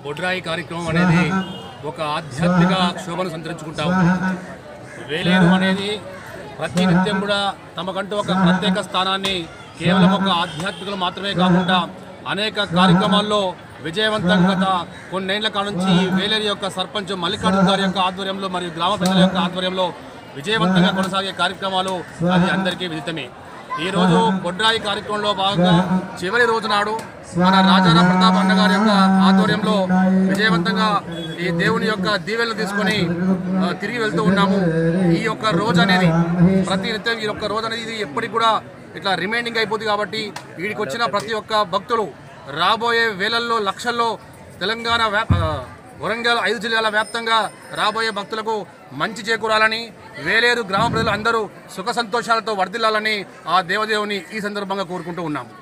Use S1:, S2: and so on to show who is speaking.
S1: బొడ్రాయి కార్యక్రమం అనేది ఒక ఆధ్యాత్మిక శోభను సంతరించుకుంటా ఉంది వేలేరు అనేది ప్రతి నిత్యం కూడా తమకంటూ ఒక ప్రత్యేక స్థానాన్ని కేవలం ఒక ఆధ్యాత్మికలు మాత్రమే కాకుండా అనేక కార్యక్రమాల్లో విజయవంతంగా గత కొన్నేళ్ల కాడ నుంచి ఈ వేలేరు యొక్క సర్పంచ్ మల్లికార్జున గారి యొక్క ఆధ్వర్యంలో మరియు గ్రామ ప్రజల యొక్క ఆధ్వర్యంలో విజయవంతంగా కొనసాగే కార్యక్రమాలు అది అందరికీ విదితమే ఈ రోజు బొడ్రాయి కార్యక్రమంలో భాగంగా చివరి రోజు నాడు మన రాజారాం ప్రతాప్ అన్న గారి యొక్క ఆధ్వర్యంలో విజయవంతంగా ఈ దేవుని యొక్క దీవెనలు తీసుకొని ఆ, తిరిగి వెళ్తూ ఉన్నాము ఈ యొక్క రోజు అనేది ప్రతి నిత్యం ఈ యొక్క రోజు అనేది ఇది ఎప్పటికి కూడా ఇట్లా రిమైండింగ్ అయిపోతుంది కాబట్టి వీడికి వచ్చిన ప్రతి ఒక్క భక్తులు రాబోయే వేలల్లో లక్షల్లో తెలంగాణ వ్యా ఆ, వరంగల్ ఐదు జిల్లాల వ్యాప్తంగా రాబోయే భక్తులకు మంచి చేకూరాలని వేలేరు గ్రామ ప్రజలు అందరూ సుఖ సంతోషాలతో వర్ధిల్లాలని ఆ దేవదేవుని ఈ సందర్భంగా కోరుకుంటూ ఉన్నాము